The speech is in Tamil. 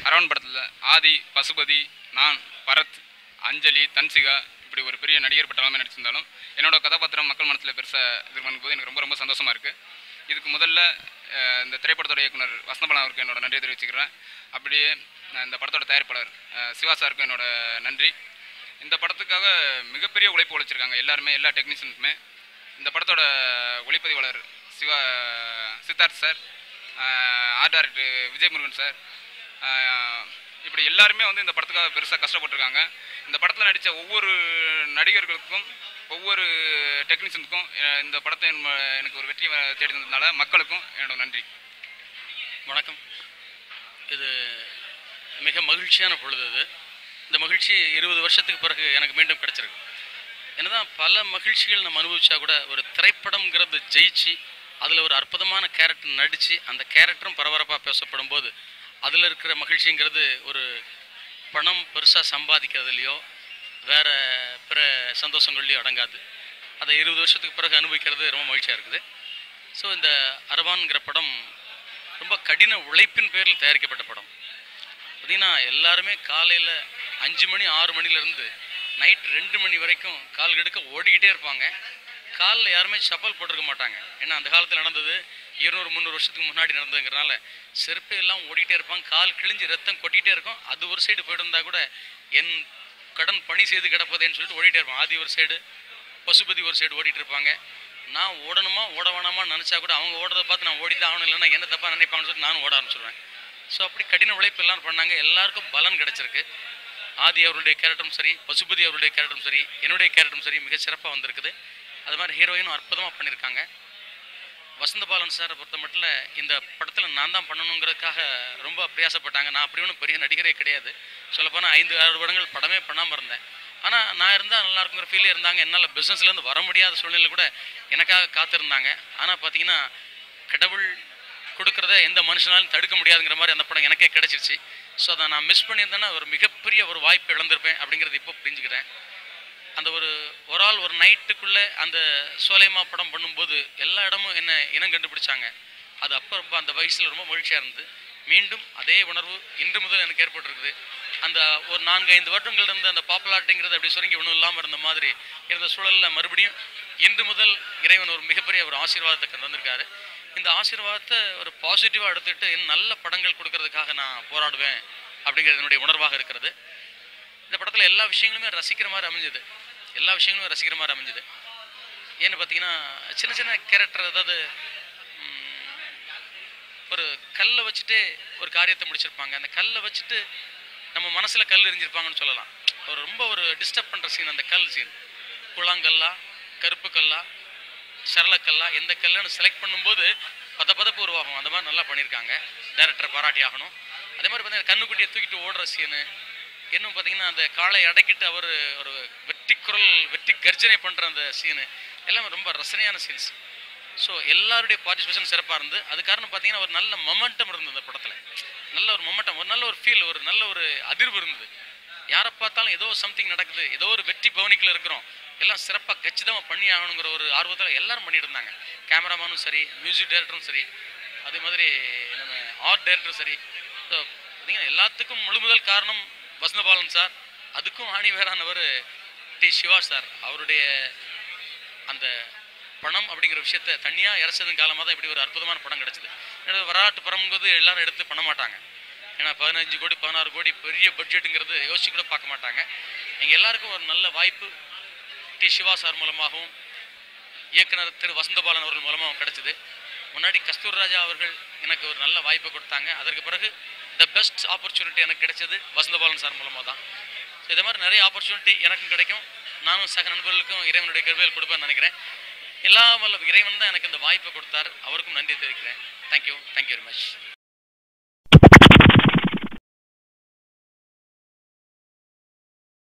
அரவன் படத்தில் ஆதி பசுபதி நான் பரத் அஞ்சலி தன்சிகா இப்படி ஒரு பெரிய நடிகர் பட்டாலுமே நடிச்சிருந்தாலும் என்னோட கதாபாத்திரம் மக்கள் மனசில் பெருசாக இது பண்ணும்போது எனக்கு ரொம்ப ரொம்ப சந்தோஷமாக இருக்குது இதுக்கு முதல்ல அஹ், இந்த திரைப்படத்தோட இயக்குனர் வசந்தபாலன் அவருக்கு என்னோட நன்றியை தெரிவிச்சுக்கிறேன் அப்படியே நான் இந்த படத்தோட தயாரிப்பாளர் அஹ், சிவா சாருக்கும் என்னோட நன்றி இந்த படத்துக்காக மிகப்பெரிய உழைப்பு உழைச்சிருக்காங்க எல்லாருமே எல்லா டெக்னீஷியன்ஸுமே இந்த படத்தோட ஒளிப்பதிவாளர் Siva Siddharth sir art director Vijay Murugan sir ah இப்படி எல்லாருமே வந்து இந்த படத்துக்காக பெருசாக கஷ்டப்பட்டிருக்காங்க இந்த படத்தில் நடித்த ஒவ்வொரு நடிகர்களுக்கும் ஒவ்வொரு டெக்னீஷியனுக்கும் அஹ் இந்த படத்தை என்- எனக்கு ஒரு வெற்றி வ- தேடி தந்ததுனால மக்களுக்கும் என்னோட நன்றி வணக்கம் இது மிக மகிழ்ச்சியான பொழுது இது இந்த மகிழ்ச்சி இருபது வருஷத்துக்கு பிறகு எனக்கு மீண்டும் கிடைச்சிருக்கு என்னதான் பல மகிழ்ச்சிகள் நம்ம அனுபவிச்சா கூட ஒரு திரைப்படம்ங்கிறது ஜெயிச்சு அதில் ஒரு அற்புதமான கேரக்டர் நடித்து அந்த கேரக்டரும் பரபரப்பாக பேசப்படும் போது அதில் இருக்கிற மகிழ்ச்சிங்கிறது ஒரு பணம் பெருசாக சம்பாதிக்கிறதுலையோ வேற பிற சந்தோஷங்கள்லையோ அடங்காது அதை இருபது வருஷத்துக்கு பிறகு அனுபவிக்கிறது ரொம்ப மகிழ்ச்சியாக இருக்குது ஸோ இந்த அரவான்ங்கிற படம் ரொம்ப கடின உழைப்பின் பேரில் தயாரிக்கப்பட்ட படம் பார்த்தீங்கன்னா எல்லாருமே காலையில் அஞ்சு மணி ஆறு மணிலேருந்து நைட் ரெண்டு மணி வரைக்கும் கால் கெடுக்க ஓடிக்கிட்டே இருப்பாங்க காலில் யாருமே சப்பல் போட்டிருக்க மாட்டாங்க ஏன்னா அந்த காலத்தில் நடந்தது இருநூறு முந்நூறு வருஷத்துக்கு முன்னாடி நடந்ததுங்கிறனால செருப்பு எல்லாம் ஓடிக்கிட்டே இருப்பாங்க கால் கிழிஞ்சு ரத்தம் கொட்டிக்கிட்டே இருக்கும் அது ஒரு சைடு போயிட்டு கூட என் கடன் பணி செய்து கிடப்பதேன்னு சொல்லிட்டு ஓடிட்டே இருப்பான் ஆதி ஒரு சைடு பசுபதி ஒரு சைடு ஓடிட்டு இருப்பாங்க நான் ஓடணுமா ஓட வேணாமான்னு நினச்சா கூட அவங்க ஓடுறதை பார்த்து நான் ஓடி தான் ஆகணும் இல்லைன்னா என்ன தப்பாக நினைப்பாங்கன்னு சொல்லிட்டு நானும் ஓட ஆரம்பிச்சிடுவேன் ஸோ அப்படி கடின உழைப்பு எல்லாரும் பண்ணாங்க எல்லாருக்கும் பலன் கிடைச்சிருக்கு ஆதி அவருடைய கேரக்டரும் சரி பசுபதி அவருடைய கேரக்டரும் சரி என்னுடைய கேரக்டரும் சரி மிக சிறப்பாக வந்திருக்குது அது மாதிரி ஹீரோயினும் அற்புதமாக பண்ணியிருக்காங்க வசந்தபாலன் சாரை பொறுத்த மட்டும் இந்த படத்தில் நான் தான் பண்ணணுங்கிறதுக்காக ரொம்ப பிரயாசப்பட்டாங்க நான் அப்படி ஒன்றும் பெரிய நடிகரே கிடையாது சொல்லப்போனால் ஐந்து ஆறு வருடங்கள் படமே பண்ணாமல் இருந்தேன் ஆனால் நான் இருந்தால் நல்லா இருக்குங்கிற ஃபீலே இருந்தாங்க என்னால் பிஸ்னஸ்லேருந்து வர முடியாத சூழ்நிலை கூட எனக்காக காத்திருந்தாங்க ஆனால் பார்த்தீங்கன்னா கடவுள் கொடுக்குறத எந்த மனுஷனாலும் தடுக்க முடியாதுங்கிற மாதிரி அந்த படம் எனக்கே கிடைச்சிருச்சு ஸோ அதை நான் மிஸ் பண்ணியிருந்தேன்னா ஒரு மிகப்பெரிய ஒரு வாய்ப்பு இழந்திருப்பேன் அப்படிங்கிறது இப்போ புரிஞ்சுக்கிறேன் அந்த ஒரு ஒரு ஆள் ஒரு நைட்டுக்குள்ளே அந்த சோலைமா படம் பண்ணும்போது எல்லா இடமும் என்ன இனம் கண்டுபிடிச்சாங்க அது அப்போ ரொம்ப அந்த வயசில் ரொம்ப மகிழ்ச்சியாக இருந்தது மீண்டும் அதே உணர்வு இன்று முதல் எனக்கு ஏற்பட்டிருக்குது அந்த ஒரு நான்கு ஐந்து வருடங்கள் இருந்த அந்த பாப்புலாரிட்டிங்கிறது அப்படி சுருங்கி ஒன்றும் இல்லாமல் இருந்த மாதிரி இருந்த சூழலில் மறுபடியும் இன்று முதல் இறைவன் ஒரு மிகப்பெரிய ஒரு ஆசீர்வாதத்தை தந்திருக்காரு இந்த ஆசீர்வாதத்தை ஒரு பாசிட்டிவாக எடுத்துட்டு இன்னும் நல்ல படங்கள் கொடுக்கறதுக்காக நான் போராடுவேன் அப்படிங்கிறது என்னுடைய உணர்வாக இருக்கிறது இந்த படத்தில் எல்லா விஷயங்களுமே ரசிக்கிற மாதிரி அமைஞ்சது எல்லா விஷயங்களுமே ரசிக்கிற மாதிரி அமைஞ்சது ஏன்னு பார்த்தீங்கன்னா சின்ன சின்ன கேரக்டர் அதாவது ம், ஒரு கல்லை வச்சுட்டு ஒரு காரியத்தை முடிச்சிருப்பாங்க அந்த கல்லை வச்சுட்டு நம்ம மனசில் கல் எரிஞ்சிருப்பாங்கன்னு சொல்லலாம் ஒரு ரொம்ப ஒரு டிஸ்டர்ப் பண்ணுற சீன் அந்த கல் சீன் குழாங்கல்லா கருப்பு கல்லா சரளக்கல்லா எந்த கல்லுன்னு செலக்ட் பண்ணும்போது பத பதப்பு உருவாகும் அந்த மாதிரி நல்லா பண்ணியிருக்காங்க டேரக்டர் பாராட்டி ஆகணும் அதே மாதிரி பார்த்தீங்கன்னா கண்ணுக்குட்டியை தூக்கிட்டு ஓடுற சீனு இன்னும் பார்த்தீங்கன்னா அந்த காலை அடக்கிட்டு அவர் ஒரு வெற்றி குரல் வெற்றி கர்ஜனை பண்ணுற அந்த சீனு எல்லாமே ரொம்ப ரசனையான சீன்ஸ் ஸோ எல்லாருடைய பார்ட்டிசிபேஷன் சிறப்பாக இருந்து அது காரணம் பார்த்தீங்கன்னா ஒரு நல்ல மொமெண்டம் இருந்தது அந்த படத்தில் நல்ல ஒரு மொமெண்டம் ஒரு நல்ல ஒரு ஃபீல் ஒரு நல்ல ஒரு அதிர்வு இருந்தது யாரை பார்த்தாலும் ஏதோ சம்திங் நடக்குது ஏதோ ஒரு வெற்றி பவனிக்கில் இருக்கிறோம் எல்லாம் சிறப்பாக கச்சிதமாக பண்ணி ஆகணுங்கிற ஒரு ஆர்வத்தில் எல்லாரும் பண்ணிட்டு இருந்தாங்க கேமராமேனும் சரி மியூசிக் டைரக்டரும் சரி அதே மாதிரி நம்ம ஆர்ட் டைரக்டரும் சரி ஸோ பார்த்தீங்கன்னா எல்லாத்துக்கும் முழு முதல் காரணம் வசந்தபாலன் சார் அதுக்கும் ஆணிவேரானவர் டி சிவா சார் அவருடைய அந்த பணம் அப்படிங்கிற விஷயத்த தனியாக இறச்சதன் காலமாக தான் இப்படி ஒரு அற்புதமான படம் கிடைச்சது ஏன்னா வரலாற்று படம்ங்கிறது எல்லாரும் எடுத்து பண்ண மாட்டாங்க ஏன்னா பதினஞ்சு கோடி பதினாறு கோடி பெரிய பட்ஜெட்டுங்கிறது யோசிச்சு கூட பார்க்க மாட்டாங்க எங்கள் எல்லாருக்கும் ஒரு நல்ல வாய்ப்பு டி சிவா சார் மூலமாகவும் இயக்குனர் திரு வசந்தபாலன் அவர்கள் மூலமாகவும் கிடைச்சது முன்னாடி கஸ்தூர் ராஜா அவர்கள் எனக்கு ஒரு நல்ல வாய்ப்பை கொடுத்தாங்க அதற்கு பிறகு த பெஸ்ட் ஆப்பர்ச்சுனிட்டி எனக்கு கிடைச்சது வசந்தபாலன் சார் மூலமாக தான் ஸோ இதே மாதிரி நிறைய ஆப்பர்ச்சுனிட்டி எனக்கும் கிடைக்கும் நானும் சக நண்பர்களுக்கும் இறைவனுடைய கருவியல் கொடுப்பேன்னு நினைக்கிறேன் எல்லா வல்ல இறைவன் தான் எனக்கு இந்த வாய்ப்பை கொடுத்தார் அவருக்கும் நன்றி தெரிவிக்கிறேன் தேங்க்யூ தேங்க்யூ வெரி மச்